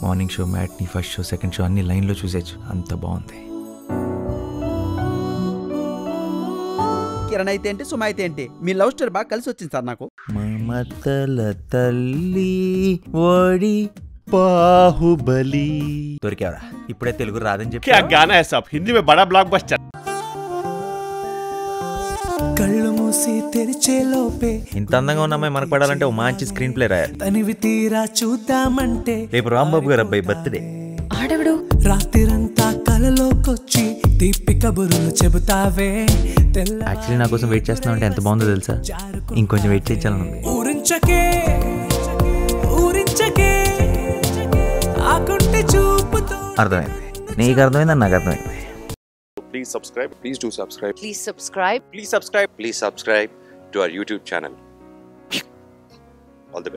Morning show matinee first show second show అన్ని లైన్లో చూసేచ్చు అంత బాగుంది కిరణ్ అయితే ఏంటి సుమ అయితే ఏంటి మీ లవ్ స్టోరీ బాగా కలిసి వచ్చింది సార్ నాకు మమతల తల్లి ఓడి బాహుబలి దొరికావరా ఇప్పుడే తెలుగు రాదని చెప్పి क्या गाना है सब हिंदी में बड़ा ब्लॉकबस्टर కళ్ళు మూసి తెరిచేలోపే ఇంత అందంగా ఉన్న అమ్మాయి మనకు పడాలంటే ఓ మంచి స్క్రీన్ ప్లే రాయాలి తనివి తీరా చూద్దామంటే రేపు రాంబాబు గారు అబ్బాయి బర్త్డే ఆడెవడు రాత్రిరంతా కలలోకొచ్చి తీపి కబురులు చెబుతావే తెల్ల యాక్చువల్లీ నా కోసం వెయిట్ చేస్తున్నా అంటే ఎంత బాగుందో తెలుసా ఇంకొంచెం వెయిట్ చేయించాలని ఉంది ఊరించకే ఊరించకే ఆకుంటే చూపుతో అర్థమైంది నీకు అర్థమైంది నాకు అర్థమైంది Please subscribe. Please do subscribe. Please subscribe Please subscribe. Please subscribe to our YouTube channel.